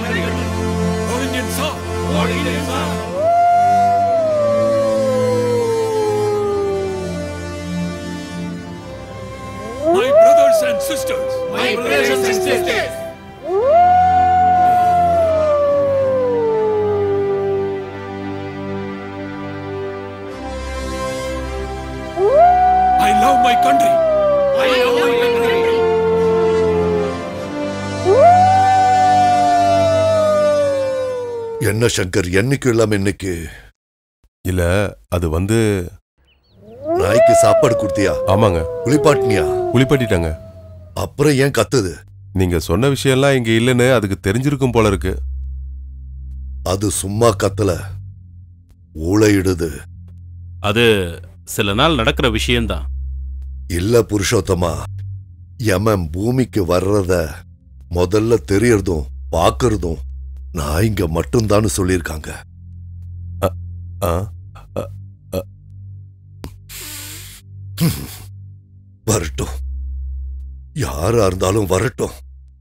All Indians, sir. All Indians, sir. My brothers and sisters. My brothers and sisters. I love my country. I love my country. என்ன சங்கர் என்னைக்கு இல்லாம இன்னைக்கு இல்ல அது வந்து நாய்க்கு சாப்பாடு கொடுத்தியா ஆமாங்க குளிப்பாட்டினியா குளிப்பாட்டிட்டாங்க அப்புறம் ஏன் கத்துது நீங்க சொன்ன விஷயம்லாம் இங்க இல்லைன்னு அதுக்கு தெரிஞ்சிருக்கும் போல இருக்கு அது சும்மா கத்தல ஊழையிடுது அது சில நாள் நடக்கிற விஷயம்தான் இல்ல புருஷோத்தமா யமன் பூமிக்கு வர்றத முதல்ல தெரியறதும் பாக்குறதும் நான் இங்க மட்டும்தான்னு சொல்லியிருக்காங்க ஆ, வரட்டும் யாரா இருந்தாலும் வரட்டும்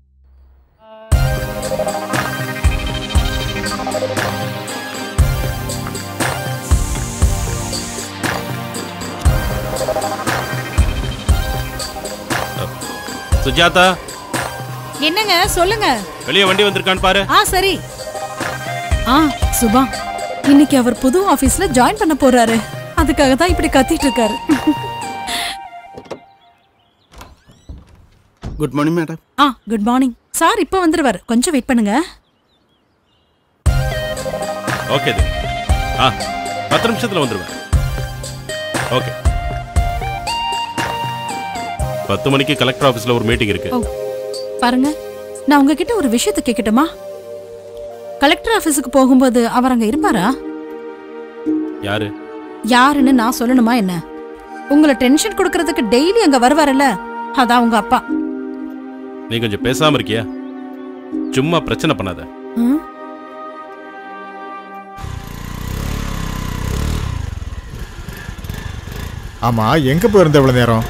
சுஜாதா என்னங்க சொல்லுங்க வெளியே வண்டி வந்திருக்கான்னு பாரு ஆ சரி ஆ சுபா இன்னைக்கு அவர் புது ஆபீஸ்ல ஜாயின் பண்ண போறாரு அதுக்காக தான் இப்படி கத்திட்டு இருக்காரு குட் மார்னிங் மேடம் ஆ குட் மார்னிங் சார் இப்போ வந்துருவாரு கொஞ்சம் வெயிட் பண்ணுங்க ஓகே இது ஆ பத்து நிமிஷத்துல வந்துருவேன் ஓகே பத்து மணிக்கு கலெக்டர் ஆபீஸ்ல ஒரு மீட்டிங் இருக்கு ஓ பாருங்க நான் உங்ககிட்ட ஒரு விஷயத்தை கேட்கட்டுமா கலெக்டர் ஆபீஸுக்கு போகும்போது அவர் அங்க இருப்பாரா யாரு யாருன்னு நான் சொல்லணுமா என்ன உங்களை டென்ஷன் கொடுக்கறதுக்கு டெய்லி அங்க வருவாருல்ல அதான் உங்க அப்பா நீ கொஞ்சம் பேசாம இருக்கியா சும்மா பிரச்சனை பண்ணாத ம்? ஆமா எங்க போயிருந்த இவ்வளவு நேரம்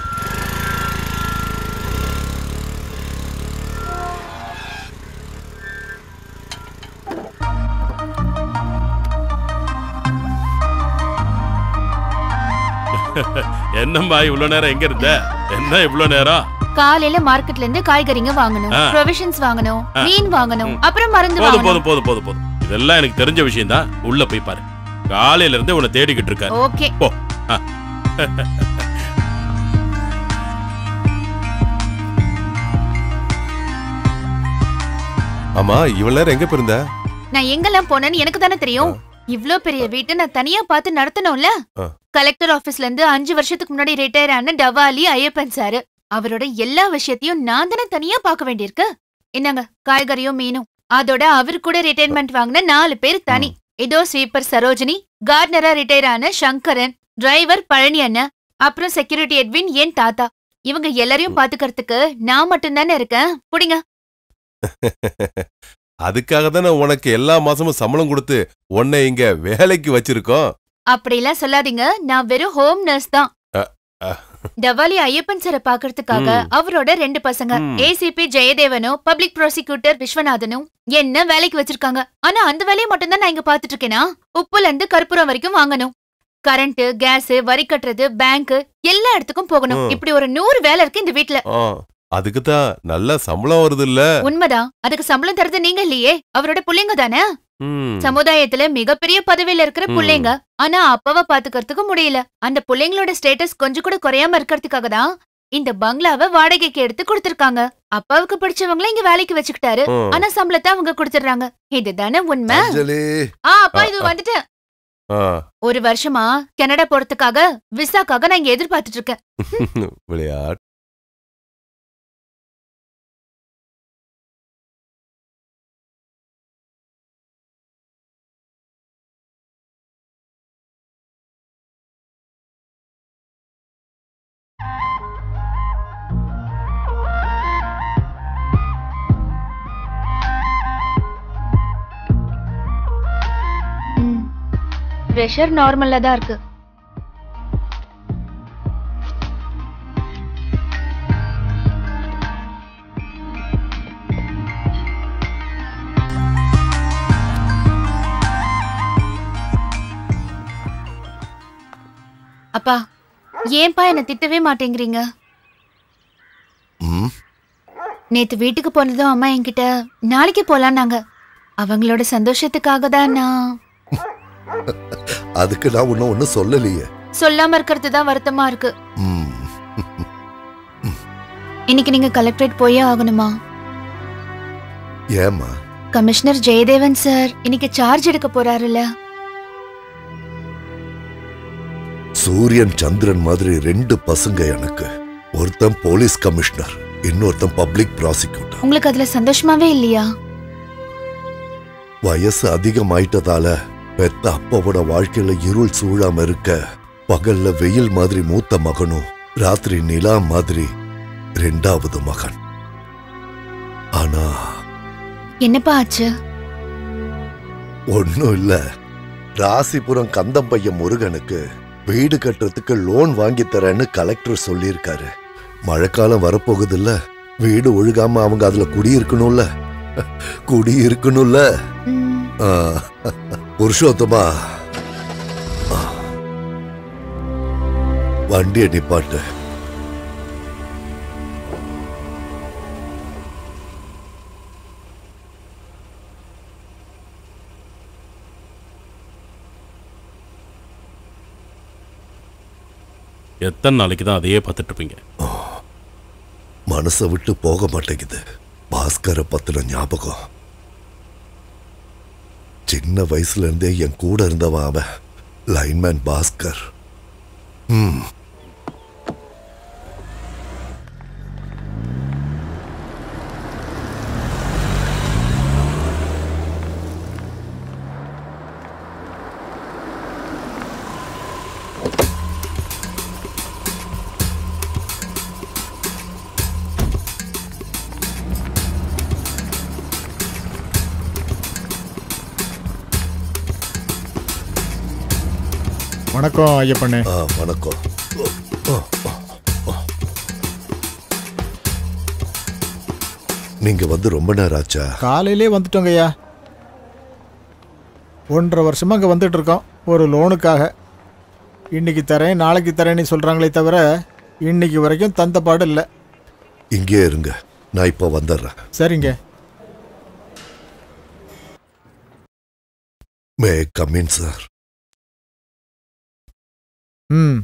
என்னம்மா இவ்வளவு நேரம் எங்க இருந்த என்ன இவ்வளவு நேரம் காலையில மார்க்கெட்ல இருந்து காய்கறிங்க வாங்கணும் ஆ. ப்ரொவிஷன்ஸ் வாங்கணும் ஆ. மீன் வாங்கணும் அப்புறம் மருந்து போதும் வாங்கணும் போதும் போதும் போதும் போதும் இதெல்லாம் எனக்கு தெரிஞ்ச விஷயம் தான் உள்ள போய் பாரு காலையில இருந்து உன்னை தேடிக்கிட்டு இருக்காரு ஓகே போ ஆ. ஆமா இவ்வளவு நேரம் எங்க போயிருந்த நான் எங்கெல்லாம் போனேன்னு எனக்கு தானே தெரியும் இவ்ளோ பெரிய வீட்டை நான் தனியா பார்த்து நடத்தணும்ல ஆ. கலெக்டர் ஆபீஸ்ல இருந்து அஞ்சு வருஷத்துக்கு முன்னாடி ரிட்டையர் ஆன டவாலி ஐயப்பன் சாரு அவரோட எல்லா விஷயத்தையும் நான் தானே தனியா பார்க்க வேண்டியிருக்கு என்னங்க காய்கறியும் மீனும் அதோட அவர் கூட ரிட்டையர்மெண்ட் வாங்கின நாலு பேர் தனி இதோ ஸ்வீப்பர் சரோஜினி கார்டனரா ரிட்டையர் ஆன சங்கரன் டிரைவர் பழனி அண்ணன் அப்புறம் செக்யூரிட்டி எட்வின் என் தாத்தா இவங்க எல்லாரையும் பாத்துக்கிறதுக்கு நான் மட்டும்தானே இருக்கேன் புடிங்க அதுக்காக தானே உனக்கு எல்லா மாசமும் சம்பளம் கொடுத்து உன்னை இங்க வேலைக்கு வச்சிருக்கோம் அப்படிலாம் சொல்லாதீங்க நான் வெறும் ஹோம் நர்ஸ் தான் அ, அ. டவாலி ஐயப்பன் சாரை பாக்குறதுக்காக ம். அவரோட ரெண்டு பசங்க ம். ஏசிபி ஜெயதேவனும் பப்ளிக் ப்ராசிக்யூட்டர் விஸ்வநாதனும் என்ன வேலைக்கு வச்சிருக்காங்க ஆனா அந்த வேலையை மட்டும் தான் நான் இங்க பாத்துட்டு இருக்கேனா உப்புல இருந்து கற்பூரம் வரைக்கும் வாங்கணும் கரண்ட் கேஸ் வரி கட்டுறது பேங்க் எல்லா இடத்துக்கும் போகணும் ம். இப்படி ஒரு நூறு வேலை இருக்கு இந்த வீட்ல ஆ, அதுக்கு தான் நல்ல சம்பளம் வருது இல்ல உண்மைதான் அதுக்கு சம்பளம் தரது நீங்க இல்லையே அவரோட புள்ளைங்க தானே ம். சமுதாயத்துல மிகப்பெரிய பதவியில இருக்கிற ம். புள்ளைங்க ஆனா அப்பாவை பாத்துக்கிறதுக்கு முடியல அந்த புள்ளைங்களோட ஸ்டேட்டஸ் கொஞ்சம் கூட குறையாம இருக்கிறதுக்காக தான் இந்த பங்களாவை வாடகைக்கு எடுத்து கொடுத்திருக்காங்க அப்பாவுக்கு பிடிச்சவங்கள இங்க வேலைக்கு வச்சுக்கிட்டாரு ம். ஆனா சம்பளத்தை அவங்க கொடுத்துடுறாங்க இதுதானே உண்மை அஞ்சலி ஆ அப்பா ஆ, இது ஆ. வந்துட்டு ஆ, ஒரு வருஷமா கனடா போறதுக்காக விசாக்காக நான் இங்க எதிர்பார்த்துட்டு இருக்கேன் விளையாட்டு ப்ரெஷர் நார்மலா தான் இருக்கு அப்பா ஏன்பா என்ன திட்டவே மாட்டேங்கிறீங்க ம் நேத்து வீட்டுக்கு போனதும் அம்மா என்கிட்ட நாளைக்கு போலான்னாங்க அவங்களோட சந்தோஷத்துக்காக தான் நான் அதுக்கு நான் ஒன்னும் ஒன்னும் சொல்லலையே சொல்லாம இருக்கிறது தான் வருத்தமா இருக்கு ம் இன்னைக்கு நீங்க கலெக்டரேட் போயே ஆகணுமா ஏம்மா கமிஷனர் ஜெயதேவன் சார் இன்னைக்கு சார்ஜ் எடுக்க போறாருல்ல சூரியன் சந்திரன் மாதிரி ரெண்டு பசங்க எனக்கு ஒருத்தன் போலீஸ் கமிஷனர் இன்னொருத்தன் பப்ளிக் ப்ராசிக்யூட்டர் உங்களுக்கு அதுல சந்தோஷமாவே இல்லையா வயசு அதிகமாயிட்டதால பெத்த அப்பாவோட வாழ்க்கையில இருள் சூழாம இருக்க பகல்ல வெயில் மாதிரி மூத்த மகனும் ராத்திரி நிலா மாதிரி ரெண்டாவது மகன் ஆனா என்னப்பா ஆச்சு ஒண்ணும் இல்ல ராசிபுரம் கந்தம்பையன் முருகனுக்கு வீடு கட்டுறதுக்கு லோன் வாங்கி தரேன்னு கலெக்டர் சொல்லியிருக்காரு மழைக்காலம் வரப்போகுதுல்ல வீடு ஒழுகாம அவங்க அதுல குடியிருக்கணும்ல குடியிருக்கணும்ல ம், ஆ, புருஷோத்தமா ஆ. வண்டியை நிப்பாட்டு எத்தனை நாளைக்கு தான் அதையே பார்த்துட்டு இருப்பீங்க மனசை விட்டு போக மாட்டேங்குது பாஸ்கரை பத்தின ஞாபகம் சின்ன வயசுல இருந்தே என் கூட இருந்தவன் அவன் லைன்மேன் பாஸ்கர் ம் வணக்கம் ஐயப்பண்ணே ஆ வணக்கம் ஆ, ஆ, ஆ. நீங்க வந்து ரொம்ப நேரம் ஆச்சா காலையிலே வந்துட்டோங்க ஐயா ஒன்றரை வருஷமா அங்கே வந்துட்டு இருக்கோம் ஒரு லோனுக்காக இன்னைக்கு தரேன் நாளைக்கு தரேன்னு சொல்கிறாங்களே தவிர இன்னைக்கு வரைக்கும் தந்த பாடு இல்லை இங்கே இருங்க நான் இப்போ வந்துடுறேன் சரிங்க மே கம்மின் சார் ம்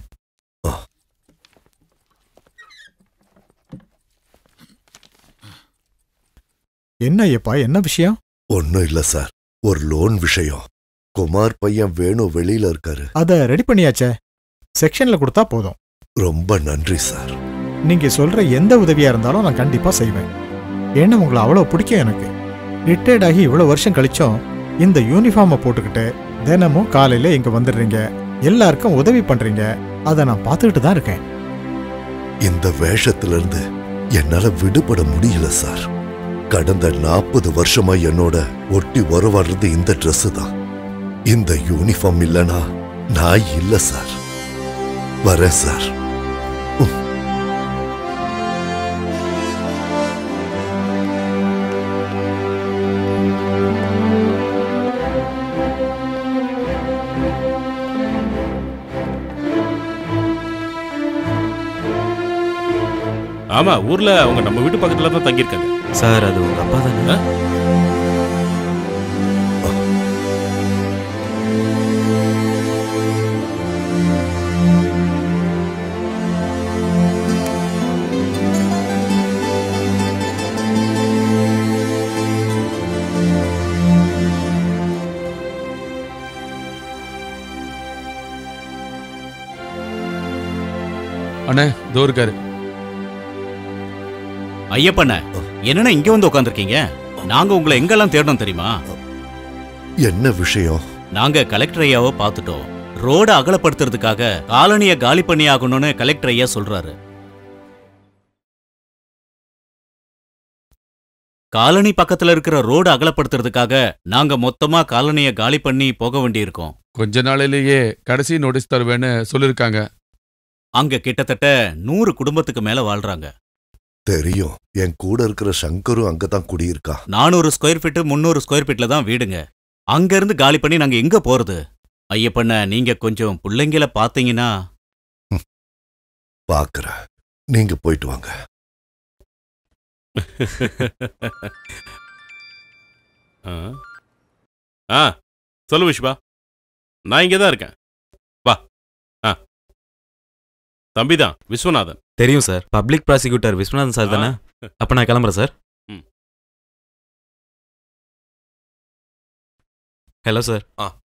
என்ன ஐயப்பா என்ன விஷயம் ஒன்றும் இல்லை சார் ஒரு லோன் விஷயம் குமார் பையன் வேணு வெளியில இருக்காரு அதை ரெடி பண்ணியாச்சே செக்ஷனில் கொடுத்தா போதும் ரொம்ப நன்றி சார் நீங்க சொல்ற எந்த உதவியா இருந்தாலும் நான் கண்டிப்பா செய்வேன் ஏன்னா உங்களை அவ்வளோ பிடிக்கும் எனக்கு ரிட்டையர்ட் ஆகி இவ்வளோ வருஷம் கழிச்சும் இந்த யூனிஃபார்மை போட்டுக்கிட்டு தினமும் காலையில இங்க வந்துடுறீங்க எல்லாருக்கும் உதவி பண்றீங்க அதை நான் பார்த்துக்கிட்டு தான் இருக்கேன் இந்த வேஷத்துல இருந்து என்னால விடுபட முடியல சார் கடந்த நாற்பது வருஷமா என்னோட ஒட்டி உறவாடுறது இந்த Dress தான் இந்த யூனிஃபார்ம் இல்லனா நான் இல்ல சார் வரேன் சார் ஆமா ஊர்ல அவங்க நம்ம வீட்டு பக்கத்துல தான் தங்கியிருக்காங்க சார் அது உங்க அப்பா தானே அண்ணே இதோ இருக்காரு ஐயப்பண்ண என்னண்ணா இங்க வந்து உட்காந்துருக்கீங்க நாங்க உங்களை எங்கெல்லாம் தேடணும் தெரியுமா என்ன விஷயம் நாங்க கலெக்டர் ஐயாவை பார்த்துட்டோம் ரோட அகலப்படுத்துறதுக்காக காலனிய காலி பண்ணி ஆகணும்னு கலெக்டர் ஐயா சொல்றாரு காலனி பக்கத்துல இருக்கிற ரோடு அகலப்படுத்துறதுக்காக நாங்க மொத்தமா காலனிய காலி பண்ணி போக வேண்டியிருக்கோம் கொஞ்ச நாளிலேயே கடைசி நோட்டீஸ் தருவேன்னு சொல்லிருக்காங்க அங்க கிட்டத்தட்ட நூறு குடும்பத்துக்கு மேல வாழ்றாங்க தெரியும் என் கூட இருக்கிற சங்கரும் அங்கதான் குடியிருக்கான் நானூறு ஸ்கொயர் ஃபீட்டு முந்நூறு ஸ்கொயர் ஃபீட்ல தான் வீடுங்க அங்க இருந்து காலி பண்ணி நாங்க எங்க போறது ஐயப்பண்ண நீங்க கொஞ்சம் பிள்ளைங்கள பாத்தீங்கன்னா பாக்குறேன் நீங்க போயிட்டு வாங்க ஆ. ஆ சொல்லு விஷ்வா நான் இங்கே தான் இருக்கேன் வா ஆ தம்பி தான் விஸ்வநாதன் தெரியும் sir public prosecutor Viswanathan sir தானே அப்ப நான் கிளம்புறேன் சார் ம். ஹலோ சார்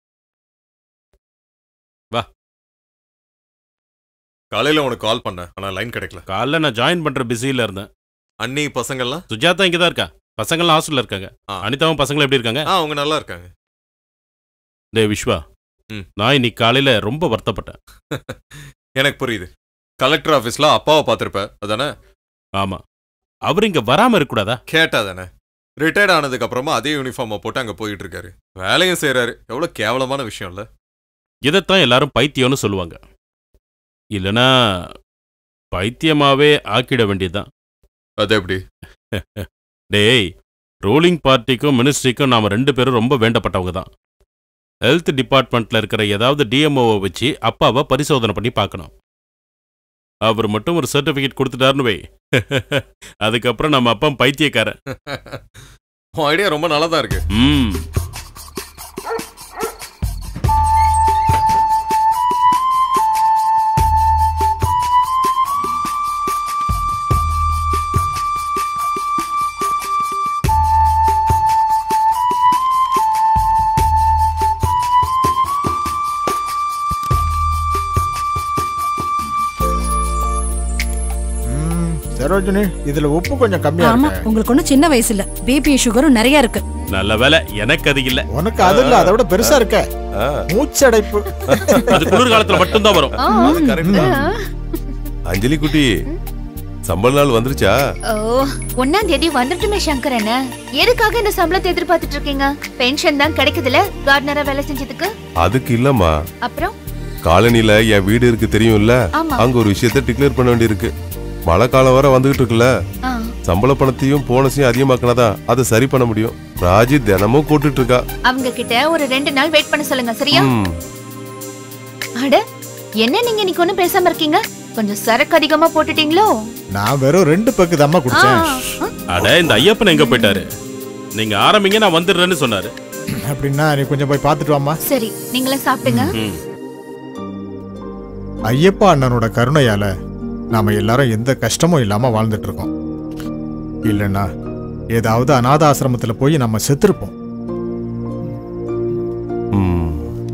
காலையில உனக்கு கால் பண்ணேன் ஆனா லைன் கிடைக்கல காலைல நான் ஜாயின் பண்ற பிஸியில் இருந்தேன் அண்ணி பசங்கள்லாம் சுஜாதா இங்கே தான் இருக்கா பசங்கள்லாம் ஹாஸ்டலில் இருக்காங்க ஆ. அனிதாவும் பசங்களும் எப்படி இருக்காங்க ஆ அவங்க நல்லா இருக்காங்க டே விஸ்வா ம். நான் இன்னைக்கு காலையில ரொம்ப வருத்தப்பட்டேன் எனக்கு புரியுது கலெக்டர் ஆபீஸ்ல அப்பாவை பார்த்திருப்ப அதானே ஆமா அவர் இங்க வராம இருக்கக்கூடாதா கேட்டா தானே ரிட்டையர்ட் ஆனதுக்கு அப்புறமா அதே யூனிஃபார்மை போட்டு அங்க போயிட்டு இருக்காரு வேலையும் செய்றாரு எவ்வளவு கேவலமான விஷயம் இல்ல இதைத்தான் எல்லாரும் பைத்தியம்னு சொல்லுவாங்க இல்லனா பைத்தியமாவே ஆக்கிட வேண்டியதுதான் அது எப்படி டேய் ரூலிங் பார்ட்டிக்கும் மினிஸ்ட்ரிக்கும் நாம ரெண்டு பேரும் ரொம்ப வேண்டப்பட்டவங்க தான் ஹெல்த் டிபார்ட்மெண்ட்ல இருக்கிற ஏதாவது டிஎம்ஓவை வச்சு அப்பாவை பரிசோதனை பண்ணி பார்க்கணும் அவர் மட்டும் ஒரு சர்டிபிகேட் கொடுத்துட்டாருன்னு வை அதுக்கப்புறம் நம்ம அப்பா பைத்தியக்காரன் உன் ஐடியா ரொம்ப நல்லா தான் இருக்கு ம் ம், சரோஜினி இதுல உப்பு கொஞ்சம் கம்மியா ஆமா இருக்கு உங்களுக்கு ஒன்றும் சின்ன வயசு இல்ல பிபி சுகரும் நிறைய இருக்கு நல்ல வேலை எனக்கு அது இல்ல உனக்கு அது இல்ல அதை விட பெருசா இருக்க மூச்சடைப்பு அது குளிர் காலத்துல மட்டும்தான் வரும் ஆ, அது கரெக்ட் ஆ. தான் அஞ்சலி குட்டி சம்பள நாள் வந்துருச்சா ஓ ஒன்னாம் தேதி வந்துட்டுமே சங்கர் என்ன எதுக்காக இந்த சம்பளத்தை எதிர்பார்த்துட்டு இருக்கீங்க பென்ஷன் தான் கிடைக்குதுல கார்டனரா வேலை செஞ்சதுக்கு அதுக்கு இல்லம்மா அப்புறம் காலனில என் வீடு இருக்கு தெரியும்ல ஆமா அங்க ஒரு விஷயத்த டிக்ளேர் பண்ண வேண்டியிருக்கு மழை காலம் வர வந்துகிட்டு இருக்குல்ல ஆ, சம்பள பணத்தையும் போனஸையும் அதிகமாக்கினாதான் அதை சரி பண்ண முடியும் ராஜி தினமும் கூட்டுட்டு இருக்கா அவங்க கிட்ட ஒரு ரெண்டு நாள் வெயிட் பண்ண சொல்லுங்க சரியா ம். அட என்ன நீங்க இன்னைக்கு ஒண்ணும் பேசாம இருக்கீங்க கொஞ்சம் சரக்கு அதிகமா போட்டுட்டீங்களோ நான் வெறும் ரெண்டு பக்கு தம்மா ஆ, குடிச்சேன் ஆ, அட இந்த ஐயப்பன் எங்க போயிட்டாரு நீங்க ஆரம்பிங்க நான் வந்துடுறேன்னு சொன்னாரு அப்படின்னா நீ கொஞ்சம் போய் பார்த்துட்டு வாமா சரி நீங்களும் சாப்பிடுங்க ம். ஐயப்பா அண்ணனோட கருணையால நாம எல்லாரும் எந்த கஷ்டமும் இல்லாம வாழ்ந்துட்டு இருக்கோம் இல்லைன்னா ஏதாவது அநாத ஆசிரமத்துல போய் நம்ம செத்துருப்போம் ம்.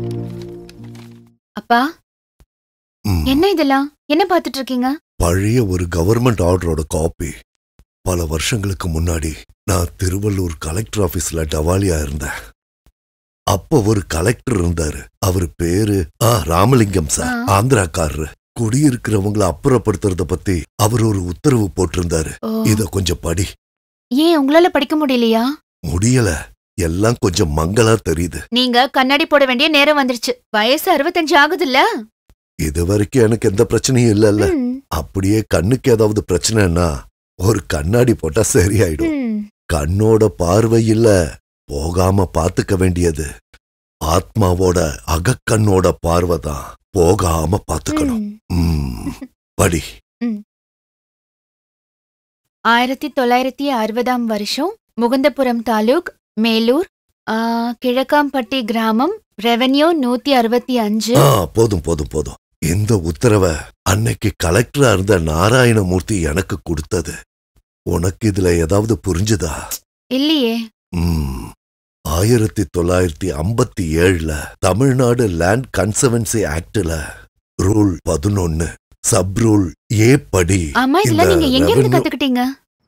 அப்பா ம். என்ன இதெல்லாம் என்ன பாத்துட்டு இருக்கீங்க பழைய ஒரு கவர்மெண்ட் ஆர்டரோட காப்பி பல வருஷங்களுக்கு முன்னாடி நான் திருவள்ளூர் கலெக்டர் ஆபீஸ்ல டவாலியா இருந்தேன் அப்ப ஒரு கலெக்டர் இருந்தாரு அவர் பேரு ஆ ராமலிங்கம் சார் ஆ. ஆந்திராக்காரரு குடியிருக்கிறவங்கள அப்புறப்படுத்துறத பத்தி அவர் ஒரு உத்தரவு போட்டிருந்தாரு ஓ, இத கொஞ்சம் படி ஏன் உங்களால படிக்க முடியலையா முடியல எல்லாம் கொஞ்சம் மங்களா தெரியுது நீங்க கண்ணாடி போட வேண்டிய நேரம் வந்துருச்சு வயசு அறுபத்தஞ்சு ஆகுதுல்ல இது வரைக்கும் எனக்கு எந்த பிரச்சனையும் இல்லல்ல ம், அப்படியே கண்ணுக்கு ஏதாவது பிரச்சனைன்னா ஒரு கண்ணாடி போட்டா சரியாயிடும் ம். கண்ணோட பார்வை இல்ல போகாம பாத்துக்க வேண்டியது ஆத்மாவோட அகக்கண்ணோட பார்வை தான் போகாம பாத்துக்கணும் ம். ம். படி ஆயிரத்தி தொள்ளாயிரத்தி அறுபதாம் வருஷம் முகுந்தபுரம் தாலூக் மேலூர் ஆ, கிழக்காம்பட்டி கிராமம் ரெவென்யூ நூத்தி அறுபத்தி அஞ்சு ஆ போதும் போதும் போதும் இந்த உத்தரவை அன்னைக்கு கலெக்டரா இருந்த நாராயணமூர்த்தி எனக்கு கொடுத்தது உனக்கு இதுல ஏதாவது புரிஞ்சுதா இல்லையே ம். ஆயிரத்தி தொள்ளாயிரத்தி ஐம்பத்தி ஏழுல தமிழ்நாடு லேண்ட் கன்சர்வன்சி ஆக்ட்ல ரூல் பதினொன்னு சப் ரூல் ஏ படி ஆமா இதெல்லாம் இந்த நீங்க எங்க இருந்து revenue- கத்துக்கிட்டீங்க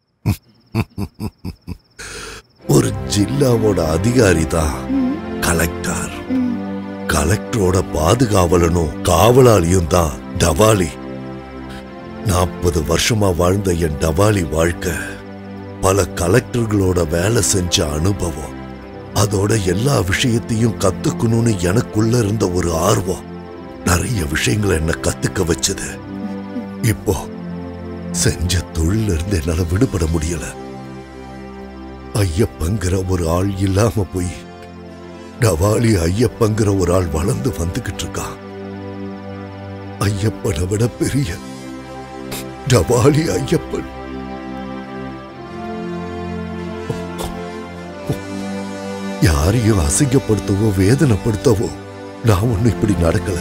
ஒரு ஜில்லாவோட அதிகாரி தான் ம், கலெக்டர் ம். கலெக்டரோட பாதுகாவலனும் காவலாளியும் தான் டவாலி நாற்பது வருஷமா வாழ்ந்த என் டவாலி வாழ்க்கை பல கலெக்டர்களோட வேலை செஞ்ச அனுபவம் அதோட எல்லா விஷயத்தையும் கத்துக்கணும்னு எனக்குள்ள இருந்த ஒரு ஆர்வம் நிறைய விஷயங்களை என்ன கத்துக்க வச்சது இப்போ செஞ்ச தொழில இருந்து என்னால விடுபட முடியல ஐயப்பங்கிற ஒரு ஆள் இல்லாம போய் டவாலி ஐயப்பங்கிற ஒரு ஆள் வளர்ந்து வந்துகிட்டு இருக்கான் ஐயப்பனை விட பெரிய டவாலி ஐயப்பன் யாரையும் அசிங்கப்படுத்தவோ வேதனைப்படுத்தவோ நான் ஒண்ணு இப்படி நடக்கல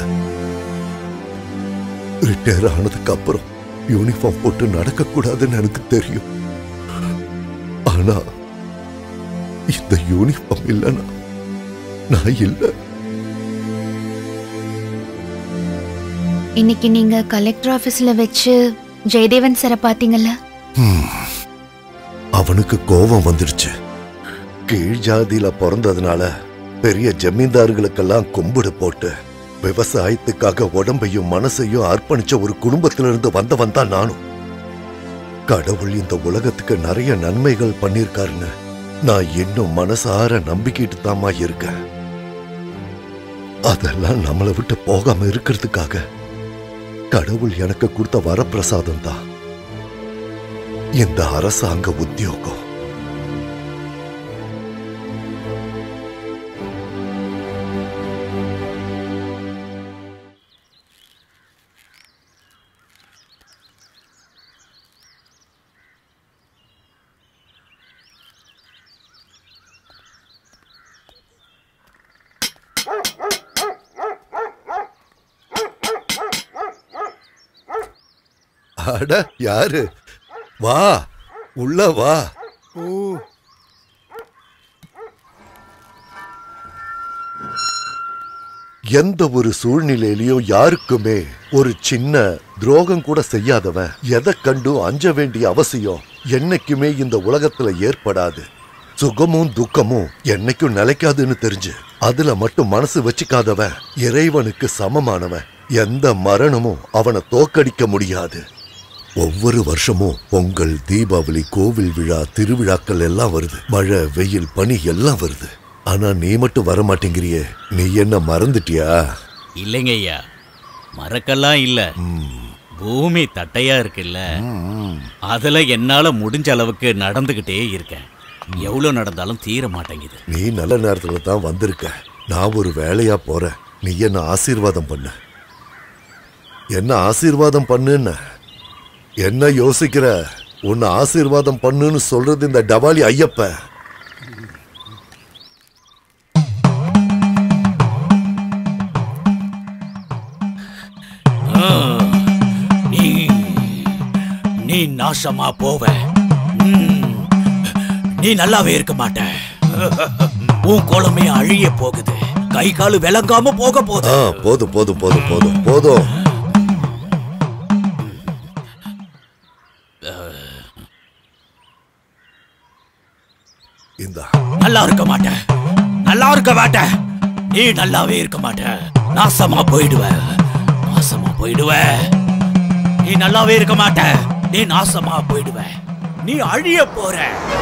ரிட்டையர் ஆனதுக்கு அப்புறம் யூனிஃபார்ம் போட்டு நடக்க கூடாதுன்னு எனக்கு தெரியும் ஆனா இந்த யூனிஃபார்ம் இல்லைன்னா நான் இல்லை இன்னைக்கு நீங்க கலெக்டர் ஆபீஸ்ல வச்சு ஜெயதேவன் சாரை பாத்தீங்கல்ல ஹம். அவனுக்கு கோபம் வந்துடுச்சு கீழ் ஜாதியில பிறந்ததுனால பெரிய ஜமீன்தார்களுக்கெல்லாம் கும்பிடு போட்டு விவசாயத்துக்காக உடம்பையும் மனசையும் அர்ப்பணிச்ச ஒரு குடும்பத்திலிருந்து வந்தவன் தான் நானும் கடவுள் இந்த உலகத்துக்கு நிறைய நன்மைகள் பண்ணிருக்காருன்னு நான் இன்னும் மனசார நம்பிக்கிட்டு தாமா இருக்கேன் அதெல்லாம் நம்மளை விட்டு போகாம இருக்கிறதுக்காக கடவுள் எனக்கு கொடுத்த வரப்பிரசாதம் தான் இந்த அரசாங்க உத்தியோகம் அட யாரு வா உள்ள வா எந்த ஒரு சூழ்நிலையிலயும் யாருக்குமே ஒரு சின்ன துரோகம் கூட செய்யாதவன் எதை கண்டும் அஞ்ச வேண்டிய அவசியம் என்னைக்குமே இந்த உலகத்துல ஏற்படாது சுகமும் துக்கமும் என்னைக்கும் நிலைக்காதுன்னு தெரிஞ்சு அதுல மட்டும் மனசு வச்சுக்காதவன் இறைவனுக்கு சமமானவன் எந்த மரணமும் அவனை தோக்கடிக்க முடியாது ஒவ்வொரு வருஷமும் பொங்கல் தீபாவளி கோவில் விழா திருவிழாக்கள் எல்லாம் வருது மழை வெயில் பனி எல்லாம் வருது ஆனா நீ மட்டும் வர மாட்டேங்கிறியே நீ என்ன மறந்துட்டியா இல்லைங்க ஐயா மறக்கலாம் இல்ல பூமி தட்டையா இருக்குல்ல அதுல என்னால முடிஞ்ச அளவுக்கு நடந்துகிட்டே இருக்கேன் எவ்வளவு நடந்தாலும் தீர மாட்டேங்குது நீ நல்ல நேரத்துல தான் வந்திருக்க நான் ஒரு வேலையா போறேன் நீ என்ன ஆசீர்வாதம் பண்ண என்ன ஆசீர்வாதம் பண்ணுன்னு என்ன யோசிக்கிற உன்னை ஆசீர்வாதம் பண்ணுன்னு சொல்றது இந்த டவாலி ஐயப்ப நீ நீ நாசமா போவ ம், நீ நல்லாவே இருக்க மாட்ட உன் குளமே அழிய போகுது கை காலு விளங்காம போக போகுது ஆ போதும் போதும் போதும் போதும் போதும் இந்தா நல்லா இருக்க மாட்ட நல்லா இருக்க மாட்ட நீ நல்லாவே இருக்க மாட்ட நாசமா போயிடுவ நாசமா போயிடுவ நீ நல்லாவே இருக்க மாட்ட நீ நாசமா போயிடுவ நீ அழிய போற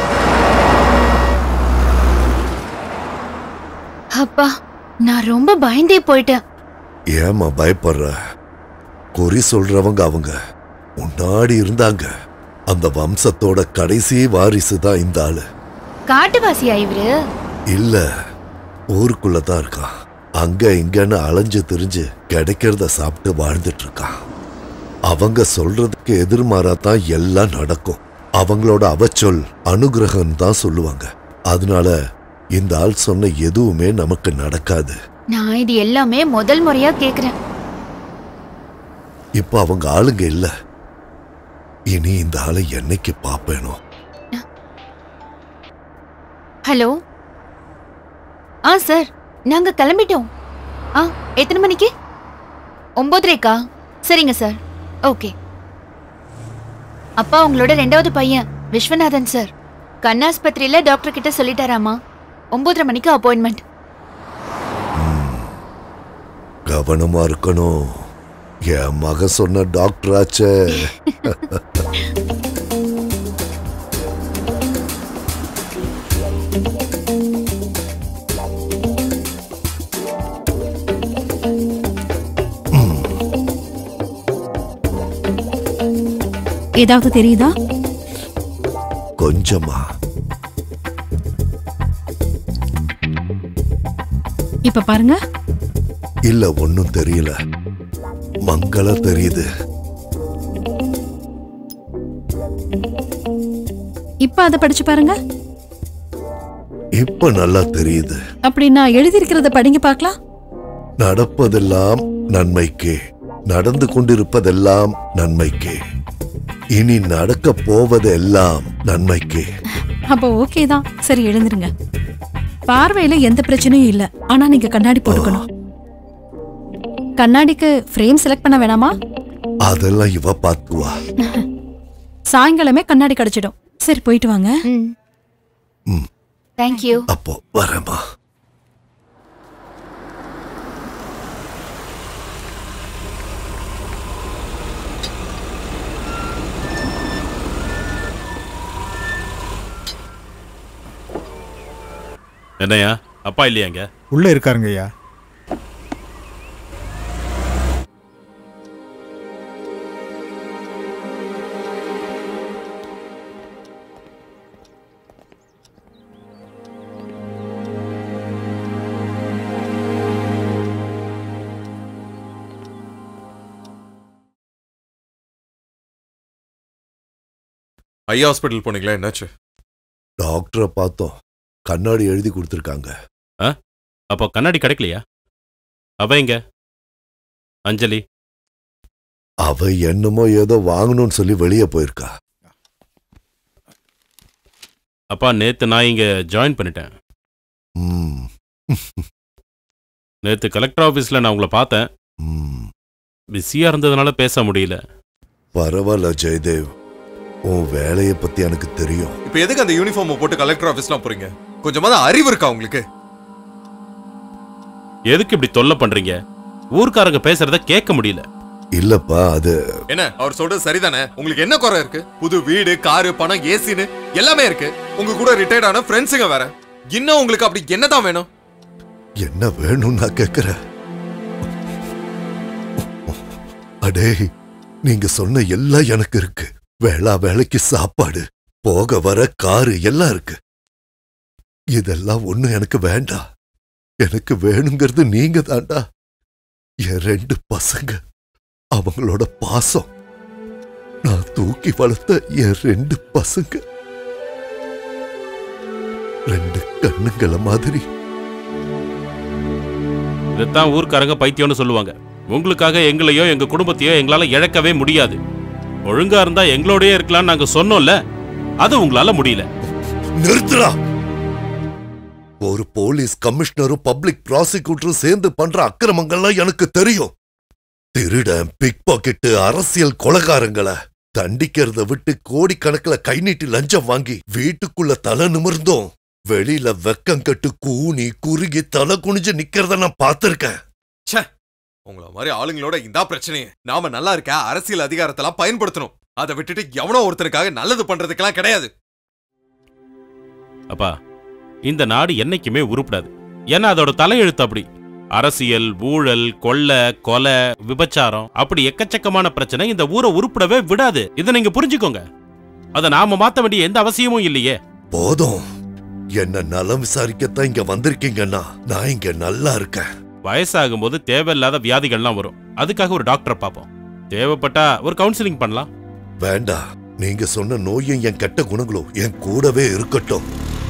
அப்பா நான் ரொம்ப பயந்தே போயிட்டேன் ஏமா பயப்படுற குறி சொல்றவங்க அவங்க முன்னாடி இருந்தாங்க அந்த வம்சத்தோட கடைசி வாரிசு தான் இந்த ஆளு காட்டுவாசியா இவரு இல்ல ஊருக்குள்ள தான் இருக்கான் அங்க இங்கன்னு அலைஞ்சு திரிஞ்சு கிடைக்கிறத சாப்பிட்டு வாழ்ந்துட்டு இருக்கான் அவங்க சொல்றதுக்கு எதிர்மாறா தான் எல்லாம் நடக்கும் அவங்களோட அவச்சொல் அனுகிரகம் தான் சொல்லுவாங்க அதனால இந்த ஆள் சொன்ன எதுவுமே நமக்கு நடக்காது நான் இது எல்லாமே முதல் முறையா கேக்குறேன் இப்ப அவங்க ஆளுங்க இல்ல இனி இந்த ஆளை என்னைக்கு பாப்பேனோ ஹலோ ஆ சார் நாங்க கிளம்பிட்டோம் ஆ எத்தனை மணிக்கு ஒன்பதரைக்கா சரிங்க சார் ஓகே அப்பா உங்களோட ரெண்டாவது பையன் விஸ்வநாதன் சார் கண்ணாஸ்பத்திரியில டாக்டர் கிட்ட சொல்லிட்டாராமா ஒன்பதரை மணிக்கு அப்பாயின்மெண்ட் கவனமா இருக்கணும் என் மக சொன்ன டாக்டர் ஆச்சே ஏதாவது தெரியுதா கொஞ்சமா இப்ப பாருங்க இல்ல ஒன்னும் தெரியல மங்கள தெரியுது இப்ப அதை படிச்சு பாருங்க இப்ப நல்லா தெரியுது அப்படி நான் எழுதியிருக்கிறத படிங்க பார்க்கலாம் நடப்பதெல்லாம் நன்மைக்கே நடந்து கொண்டிருப்பதெல்லாம் நன்மைக்கே இனி நடக்க போவதெல்லாம் நன்மைக்கே அப்போ ஓகே தான் சரி எழுந்துருங்க பார்வையில எந்த பிரச்சனையும் இல்ல ஆனா நீங்க கண்ணாடி போட்டுக்கணும் கண்ணாடிக்கு ஃப்ரேம் செலக்ட் பண்ண வேணாமா அதெல்லாம் இவ பாத்துவா சாயங்காலமே கண்ணாடி கிடைச்சிடும் சரி போயிட்டு வாங்க ம். தேங்க்யூ அப்போ வரேம்மா என்னையா அப்பா இல்லையாங்க உள்ள இருக்காருங்க ஐயா ஐயா ஹாஸ்பிட்டல் போனீங்களா என்னாச்சு டாக்டரை பார்த்தோம் கண்ணாடி எழுதி கொடுத்துருக்காங்க அப்போ கண்ணாடி கிடைக்கலையா அவ எங்க அஞ்சலி அவ என்னமோ ஏதோ வாங்கணும்னு சொல்லி வெளியே போயிருக்கா அப்பா நேத்து நான் இங்க ஜாயின் பண்ணிட்டேன் ம், நேத்து கலெக்டர் ஆபீஸ்ல நான் உங்களை பார்த்தேன் ம். பிஸியா இருந்ததுனால பேச முடியல பரவாயில்ல ஜெயதேவ் உன் வேலையை பத்தி எனக்கு தெரியும் இப்போ எதுக்கு அந்த யூனிஃபார்மை போட்டு கலெக்டர் ஆஃபீஸ்லாம் போறீங்க கொஞ்சமாவது அறிவு இருக்கா உங்களுக்கு எதுக்கு இப்படி தொல்லை பண்றீங்க ஊர்க்காரங்க பேசுறத கேட்க முடியல இல்லப்பா அது என்ன அவர் சொல்றது சரிதானே உங்களுக்கு என்ன குறை இருக்கு புது வீடு காரு பணம் ஏசின்னு எல்லாமே இருக்கு உங்க கூட ரிட்டையர்ட் ஆன ஃப்ரெண்ட்ஸுங்க வேற இன்னும் உங்களுக்கு அப்படி என்னதான் வேணும் என்ன வேணும்னு நான் கேக்குறேன் அடே நீங்க சொன்ன எல்லாம் எனக்கு இருக்கு வேளா வேலைக்கு சாப்பாடு போக வர காரு எல்லாம் இருக்கு இதெல்லாம் ஒண்ணும் எனக்கு வேண்டாம் எனக்கு வேணுங்கிறது நீங்க தாண்டா என் ரெண்டு பசங்க அவங்களோட பாசம் நான் தூக்கி வளர்த்த என் ரெண்டு பசங்க ரெண்டு கண்ணுங்கள மாதிரி இதைத்தான் ஊர்க்காரங்க பைத்தியம்னு சொல்லுவாங்க உங்களுக்காக எங்களையோ எங்க குடும்பத்தையோ எங்களால இழக்கவே முடியாது ஒழுங்கா இருந்தா எங்களோடயே இருக்கலாம்னு நாங்க சொன்னோம்ல அது உங்களால முடியல நிறுத்துடா ஒரு போலீஸ் கமிஷனரும் பப்ளிக் ப்ராசிக்யூட்டரும் சேர்ந்து பண்ற அக்கிரமங்கள்லாம் எனக்கு தெரியும் திருடன் பிக் பாக்கெட்டு அரசியல் கொலகாரங்களை தண்டிக்கிறத விட்டு கோடிக்கணக்குல கை நீட்டி லஞ்சம் வாங்கி வீட்டுக்குள்ள தலை நிமிர்ந்தோம் வெளியில வெக்கம் கட்டு கூனி குறுகி தலை குனிஞ்சு நிக்கிறத நான் பார்த்திருக்கேன் உங்கள மாதிரி ஆளுங்களோட இந்தா பிரச்சனையே நாம நல்லா இருக்க அரசியல் அதிகாரத்தெல்லாம் பயன்படுத்தணும் அதை விட்டுட்டு எவனோ ஒருத்தனுக்காக நல்லது பண்றதுக்கெல்லாம் கிடையாது அப்பா இந்த நாடு என்னைக்குமே உருப்படாது ஏன்னா அதோட தலையெழுத்து அப்படி அரசியல் ஊழல் கொள்ளை கொலை விபச்சாரம் அப்படி எக்கச்சக்கமான பிரச்சனை இந்த ஊரை உருப்படவே விடாது இதை நீங்க புரிஞ்சுக்கோங்க அதை நாம மாத்த வேண்டிய எந்த அவசியமும் இல்லையே போதும் என்ன நலம் விசாரிக்கத்தான் இங்க வந்திருக்கீங்கன்னா நான் இங்க நல்லா இருக்கேன் வயசாகும்போது தேவையில்லாத வியாதிகள்லாம் வரும் அதுக்காக ஒரு டாக்டரை பார்ப்போம் தேவைப்பட்டா ஒரு கவுன்சிலிங் பண்ணலாம் வேண்டாம் நீங்க சொன்ன நோயும் என் கெட்ட குணங்களும் என் கூடவே இருக்கட்டும்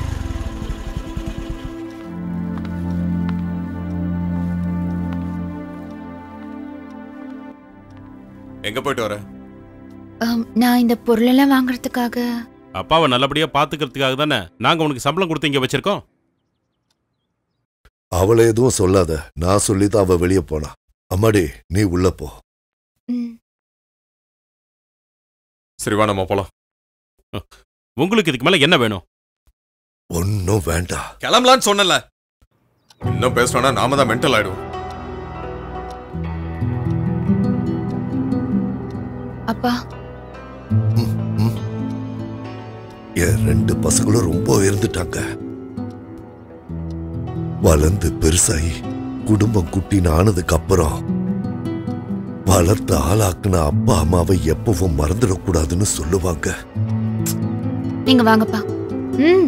எங்க போயிட்டு வர ஆம், நான் இந்த பொருளெல்லாம் வாங்குறதுக்காக அப்பாவை நல்லபடியா பாத்துக்கிறதுக்காக தானே நாங்க உனக்கு சம்பளம் கொடுத்து இங்க வச்சிருக்கோம் அவளை எதுவும் சொல்லாத நான் சொல்லிதான் அவ வெளியே போனா அம்மாடி நீ உள்ள போ ம், சரி வா நம்ம போலாம் உங்களுக்கு இதுக்கு மேல என்ன வேணும் ஒன்னும் வேண்டாம் கிளம்பலான்னு சொன்னல இன்னும் பேசணும்னா நாம தான் மென்டல் ஆயிடுவோம் அப்பா என் ரெண்டு பசங்களும் ரொம்ப இருந்துட்டாங்க வளர்ந்து பெருசாகி குடும்பம் குட்டின்னு ஆனதுக்கு அப்புறம் வளர்த்து ஆளாக்குன அப்பா அம்மாவை எப்பவும் மறந்துடக்கூடாதுன்னு சொல்லுவாங்க நீங்க வாங்கப்பா ம்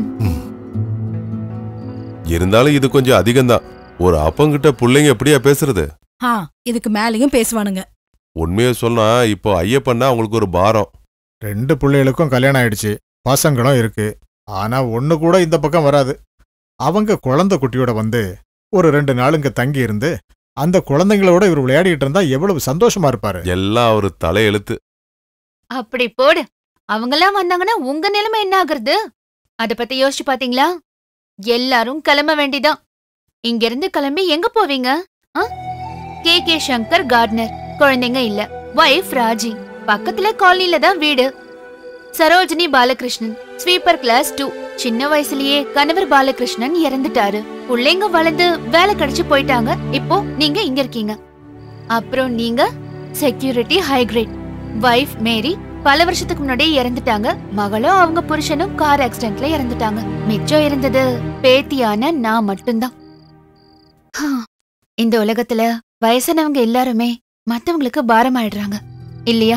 இருந்தாலும் இது கொஞ்சம் அதிகம்தான் ஒரு அப்பங்கிட்ட பிள்ளைங்க எப்படியா பேசுறது ஆ இதுக்கு மேலேயும் பேசுவானுங்க உண்மையை சொன்னா இப்போ ஐயப்பன்னா அவங்களுக்கு ஒரு பாரம் ரெண்டு பிள்ளைகளுக்கும் கல்யாணம் ஆயிடுச்சு பசங்களும் இருக்கு ஆனா ஒண்ணு கூட இந்த பக்கம் வராது அவங்க குழந்தை குட்டியோட வந்து ஒரு ரெண்டு நாள் இங்க தங்கி இருந்து அந்த குழந்தைங்களோட இவர் விளையாடிட்டு இருந்தா எவ்வளவு சந்தோஷமா இருப்பாரு எல்லாம் ஒரு தலையெழுத்து அப்படி போடு அவங்கெல்லாம் வந்தாங்கன்னா உங்க நிலைமை என்ன ஆகுறது அத பத்தி யோசிச்சு பாத்தீங்களா எல்லாரும் கிளம்ப வேண்டிதான் இங்க இருந்து கிளம்பி எங்க போவீங்க கே கே சங்கர் கார்டனர் குழந்தைங்க இல்ல வைஃப் ராஜி பக்கத்துல காலனில தான் வீடு Sarojini Balakrishnan sweeper class two சின்ன வயசுலயே கணவர் பாலகிருஷ்ணன் இறந்துட்டாரு பிள்ளைங்க வளர்ந்து வேலை கிடைச்சு போயிட்டாங்க இப்போ நீங்க இங்க இருக்கீங்க அப்புறம் நீங்க security high grade wife Mary பல வருஷத்துக்கு முன்னாடியே இறந்துட்டாங்க மகளும் அவங்க புருஷனும் கார் ஆக்சிடென்ட்ல இறந்துட்டாங்க மிச்சம் இருந்தது பேத்தியான நான் மட்டும்தான் ஹா, இந்த உலகத்துல வயசானவங்க எல்லாருமே மத்தவங்களுக்கு பாரமாயிடுறாங்க இல்லையா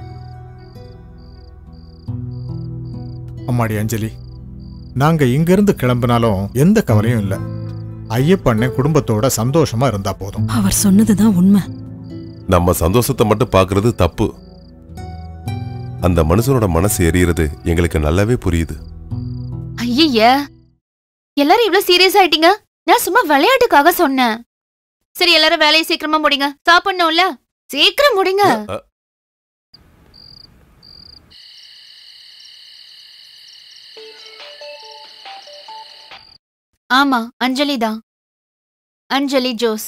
அம்மாடி அஞ்சலி நாங்க இங்கிருந்து கிளம்பினாலும் எந்த கவலையும் இல்ல ஐயப்பண்ணே குடும்பத்தோட சந்தோஷமா இருந்தா போதும் அவர் சொன்னதுதான் உண்மை நம்ம சந்தோஷத்தை மட்டும் பார்க்கிறது தப்பு அந்த மனுஷனோட மனசு எரியறது எங்களுக்கு நல்லாவே புரியுது ஐய எல்லாரும் இவ்ளோ சீரியஸ் ஆயிட்டீங்க நான் சும்மா விளையாட்டுக்காக சொன்னேன் சரி எல்லாரும் வேலையை சீக்கிரமா முடிங்க சாப்பிடணும்ல சீக்கிரம் முடிங்க அ- ஆமா அஞ்சலி தான் அஞ்சலி ஜோஸ்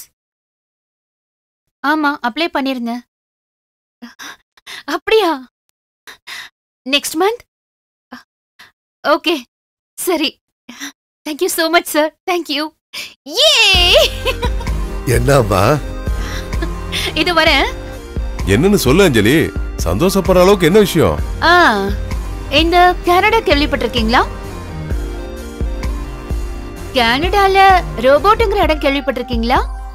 ஆமா அப்ளை பண்ணிருந்தேன் அப்படியா நெக்ஸ்ட் மந்த் ஓகே சரி thank you so much sir thank you ஏ என்னம்மா இது வரேன் என்னன்னு சொல்லு அஞ்சலி சந்தோஷப்படுற அளவுக்கு என்ன விஷயம் ஆ இந்த கனடா கேள்விப்பட்டிருக்கீங்களா கனடால ரோபோட்டுங்கிற இடம் கேள்விப்பட்டிருக்கீங்களா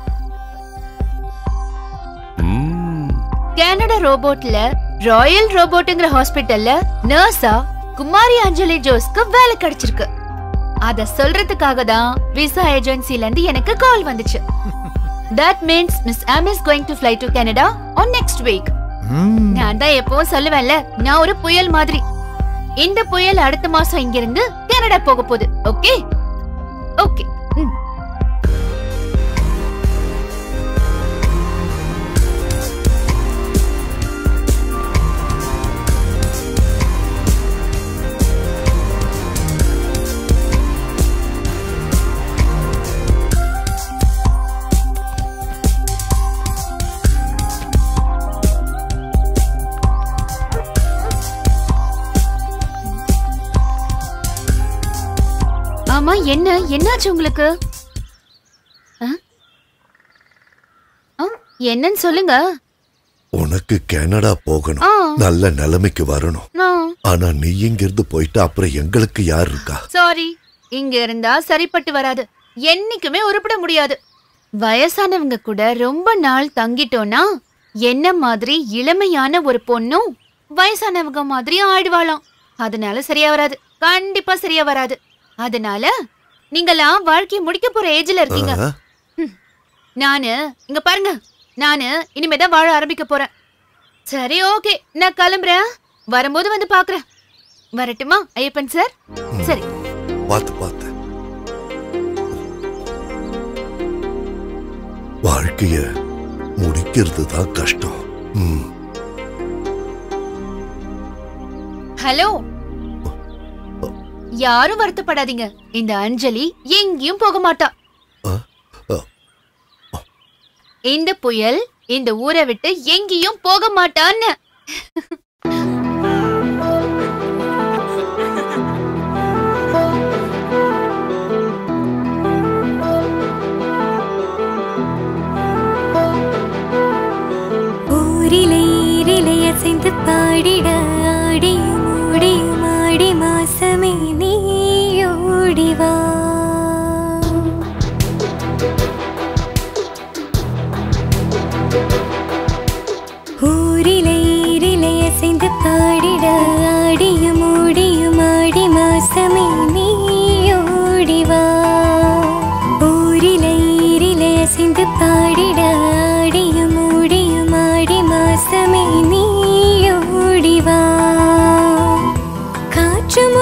ம், கனடா ரோபோட்ல ராயல் ரோபோட்டுங்கிற ஹாஸ்பிட்டல்ல நர்ஸா குமாரி அஞ்சலி ஜோஸ்க்கு வேலை கிடைச்சிருக்கு அத சொல்றதுக்காக தான் விசா ஏஜென்சில இருந்து எனக்கு கால் வந்துச்சு தட் மீன்ஸ் மிஸ் ஆம் is going to fly to Canada on next week ம், நான் தான் எப்பவும் சொல்லுவேன்ல நான் ஒரு புயல் மாதிரி இந்த புயல் அடுத்த மாசம் இங்கிருந்து கனடா போக போகுது ஓகே ஓகே ம். ஆமா என்ன என்னாச்சு உங்களுக்கு ஆ? ஆ, என்னன்னு சொல்லுங்க உனக்கு கனடா போகணும் ஆ. நல்ல நிலைமைக்கு வரணும் நான் ஆனா நீ இங்கிருந்து போயிட்டு அப்புறம் எங்களுக்கு யார் இருக்கா சாரி இங்க இருந்தா சரிப்பட்டு வராது என்னைக்குமே உருப்பிட முடியாது வயசானவங்க கூட ரொம்ப நாள் தங்கிட்டோம்னா என்ன மாதிரி இளமையான ஒரு பொண்ணும் வயசானவங்க மாதிரி ஆயிடுவாளாம் அதனால சரியா வராது கண்டிப்பா சரியா வராது அதனால நீங்களாம் வாழ்க்கைய முடிக்க போற ஏஜ்ல இருக்கீங்க ஆ? நானு இங்க பாருங்க நானு இனிமே தான் வாழ ஆரம்பிக்க போறேன் சரி ஓகே நான் கிளம்புறேன் வரும்போது வந்து பாக்குறேன் வரட்டுமா ஐயப்பன் சார் சரி பார்த்து பார்த்து வாழ்க்கைய முடிக்கிறது தான் கஷ்டம் ம் ஹலோ யாரும் வருத்தப்படாதீங்க இந்த அஞ்சலி எங்கேயும் போக மாட்டா ஆ, ஆ. இந்த புயல் இந்த ஊரை விட்டு எங்கேயும் போக மாட்டான்னு ஊரிலே ஈரிலே அசைந்து பாடிட ஆடியும் ஓடியும் ஆடி மாசமே நீ ஓடிவா ஊரிலே ஈரிலே அசைந்து பாடிட ஆடியும் ஓடியும் ஆடி மாசமே நீ ஓடிவா ஊரிலே ஈரிலே அசைந்து பாடிட ஆடியும் ஓடியும் ஆடி மாசமே நீ ஓடிவா காற்று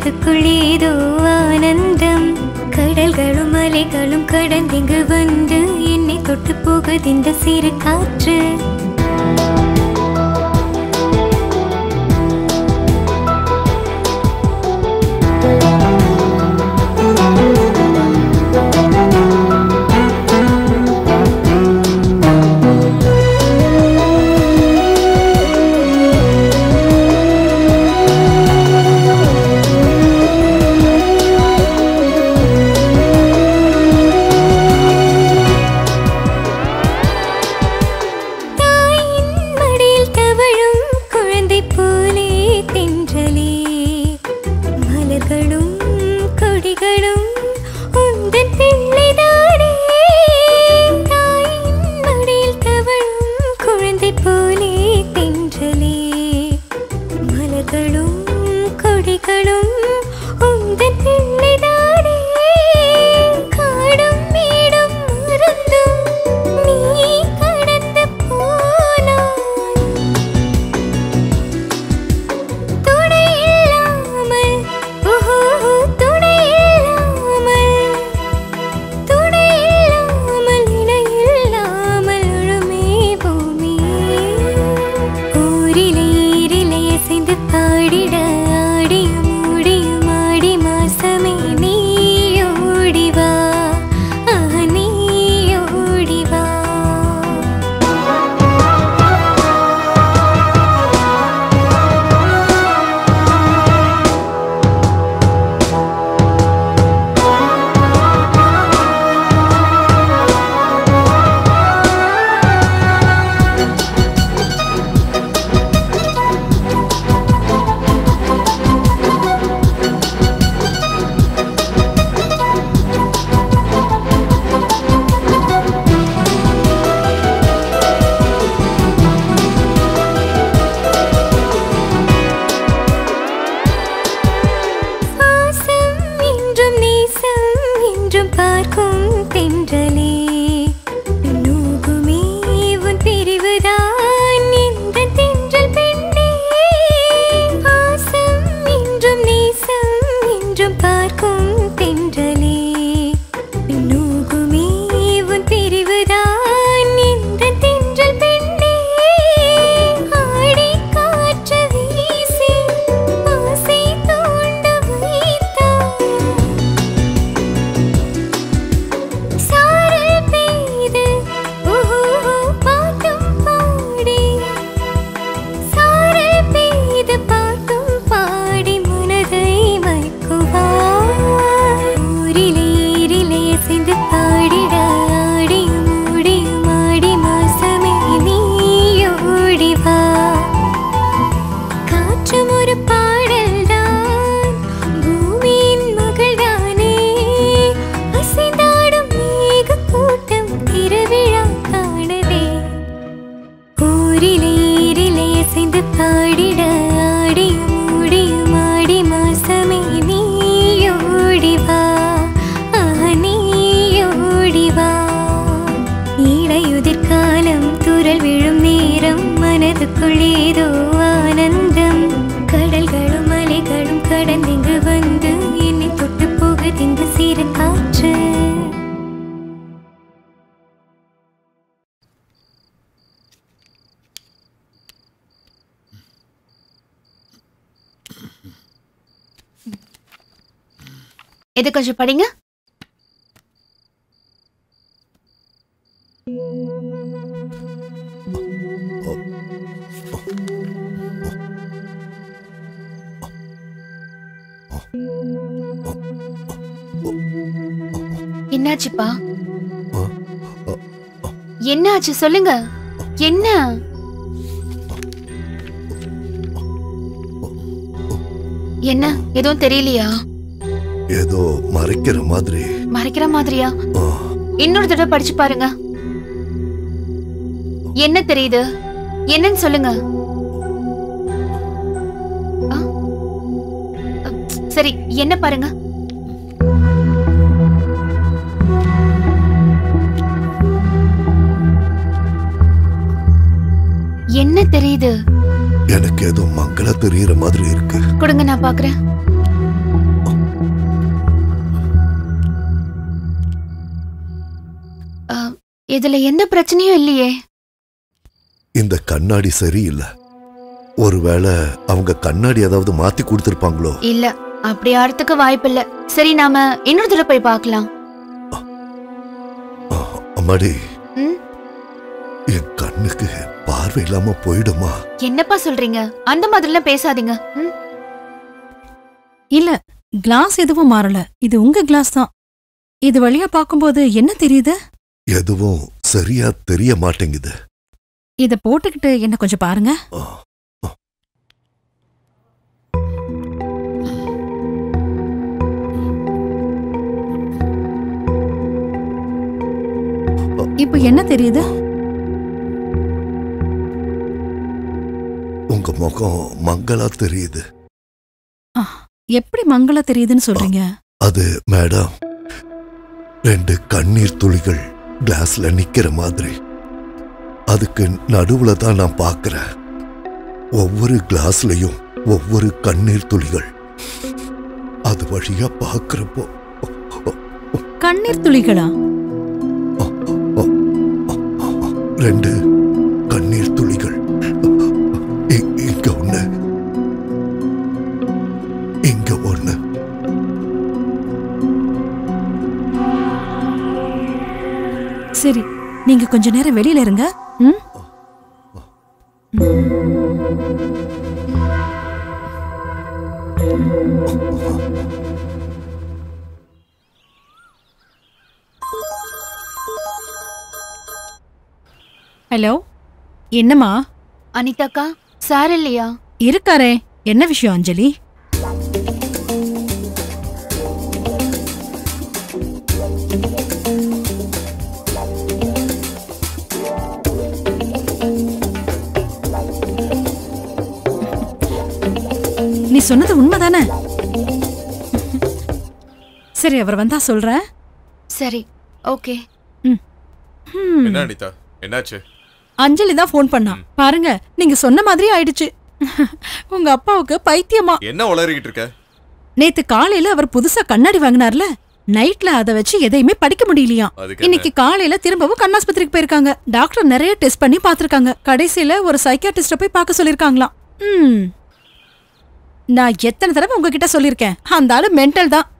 மனதுக்குள் ஏதோ ஆனந்தம் கடல்களும் அலைகளும் கடந்திங்கு வந்து என்னை தொட்டு போகுது இந்த சிறு காற்று தாயின் மடியில் தவழும் குழந்தை போலே தென்றலே மலர்களும் கொடிகளும் உந்தன் பிள்ளைதானே தாயின் மடியில் தவழும் குழந்தை போலே தென்றலே மலர்களும் கொடிகளும் உந்தன் பிள்ளைதானே காடும் மேடும் மருந்தும் நீ கடந்து போனாய் துணை இல்லாமல் ஓஹோ துணை இல்லாமல் துணை இல்லாமல் இணை இல்லாமல் அழுமே பூமி ஊரிலே ஈரிலே அசைந்து பாடிட ஆடியும் ஓடியும் ஆடி மாசமே நீ ஓடி வா ஆஹா நீ ஓடி வா பாசம் என்றும் நேசம் என்றும் பார்க்கும் தென்றலே நூகுமே உன் பிரிவுதான் இந்த தென்றல் பெண்ணே பாசம் என்றும் நேசம் என்றும் பார்க்கும் தென்றலே நூகுமே உன் பிரிவுதான் இந்த தென்றல் பெண்ணே ஆடி காற்று வீசி ஆசை தூண்ட வைத்தாய் சாரல் பெய்து ஓஹோ பாட்டும் பாடி சாரல் பெய்து பாட்டும் பாடி மனதை மயக்குவாய் ஊரிலே ஈரிலே அசைந்து பாடிட ஆடியும் ஓடியும் ஆடி மாசமே நீ ஓடி வா காற்றும் ஒரு பாடல்தான் பூமியின் மகள்தானே அசைந்தாடும் மேக கூட்டம் திருவிழா காணவே ஊரிலே ஈரிலே அசைந்து பாடிட ஆடியும் ஓடியும் ஆடி மாசமே நீ ஓடி வா ஆஹா நீ ஓடி வா இடையுதிர் காலம் துரல் விழும் நேரம் மனதுக்குள் ஏதோ ஆனந்தம் கடல்களும் அலைகளும் கடந்திங்கு வந்து என்னை தொட்டு போகுது இந்த சிறு காற்று இது கொஞ்சம் படிங்க என்னாச்சுப்பா என்னாச்சு சொல்லுங்க என்ன என்ன எதுவும் தெரியலையா ஏதோ மறைக்கிற மாதிரி மறைக்கிற மாதிரியா இன்னொரு தடவை படிச்சு பாருங்க என்ன தெரியுது என்னன்னு சொல்லுங்க ஆ? அ, சரி என்ன பாருங்க என்ன தெரியுது எனக்கு ஏதோ மங்கள தெரியுற மாதிரி இருக்கு கொடுங்க நான் பாக்குறேன் இதுல எந்த பிரச்சனையும் இல்லையே இந்த கண்ணாடி சரியில்லை ஒருவேளை அவங்க கண்ணாடி ஏதாவது மாத்தி கொடுத்திருப்பாங்களோ இல்ல அப்படி ஆறதுக்கு வாய்ப்பில்ல சரி நாம இன்னொரு தடவை போய் பார்க்கலாம் அம்மாடி ம்? என் கண்ணுக்கு பார்வை இல்லாம போயிடுமா என்னப்பா சொல்றீங்க அந்த மாதிரிலாம் பேசாதீங்க ம்? இல்ல கிளாஸ் எதுவும் மாறல இது உங்க கிளாஸ் தான் இது வழியா பார்க்கும்போது என்ன தெரியுது எதுவும் சரியா தெரிய மாட்டேங்குது இத போட்டுக்கிட்டு என்ன கொஞ்சம் பாருங்க இப்ப என்ன தெரியுது உங்க முகம் மங்களா தெரியுது எப்படி மங்களா தெரியுதுன்னு சொல்றீங்க அது மேடம் ரெண்டு கண்ணீர் துளிகள் கிளாஸ்ல நிக்கிற மாதிரி அதுக்கு நடுவுல தான் நான் பார்க்கிறேன் ஒவ்வொரு கிளாஸ்லயும் ஒவ்வொரு கண்ணீர் துளிகள் அது வழியா பார்க்கிறப்போ கண்ணீர் துளிகளா ரெண்டு கண்ணீர் துளிகள் இ- இங்க ஒண்ணு இங்க ஒண்ணு சரி நீங்க கொஞ்ச நேரம் வெளியில இருங்க ம் ஹலோ என்னம்மா அனிதாக்கா சார் இல்லையா இருக்காரே என்ன விஷயம் அஞ்சலி நீ சொன்னது உண்மைதானே சரி அவர் வந்தா சொல்றேன் சரி ஓகே ஹம். என்ன அனிதா என்னாச்சு அஞ்சலி தான் ஃபோன் பண்ணா பாருங்க நீங்க சொன்ன மாதிரி ஆயிடுச்சு உங்க அப்பாவுக்கு பைத்தியமா என்ன உளறிக்கிட்டு இருக்க நேத்து காலையில அவர் புதுசா கண்ணாடி வாங்கினார்ல நைட்ல அத வச்சு எதையுமே படிக்க முடியலையாம் அதுக்கு என்ன? இன்னைக்கு காலையில திரும்பவும் கண்ணாஸ்பத்திரிக்கு போயிருக்காங்க டாக்டர் நிறைய டெஸ்ட் பண்ணி பார்த்திருக்காங்க கடைசியில ஒரு சைக்கியாட்ரிஸ்ட போய் பார்க்க சொல்லிருக்காங்களாம் ம் நான் எத்தனை தடவை உங்ககிட்ட சொல்லிருக்கேன் அந்த ஆளு மென்டல் தான்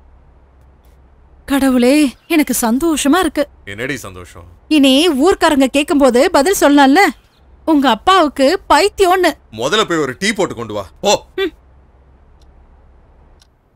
கடவுளே எனக்கு சந்தோஷமா இருக்கு என்னடி சந்தோஷம் இனி ஊர்க்காரங்க கேக்கும்போது பதில் சொல்லலாம்ல உங்க அப்பாவுக்கு பைத்தியம்னு முதல்ல போய் ஒரு டீ போட்டு கொண்டு வா ஓ ம்,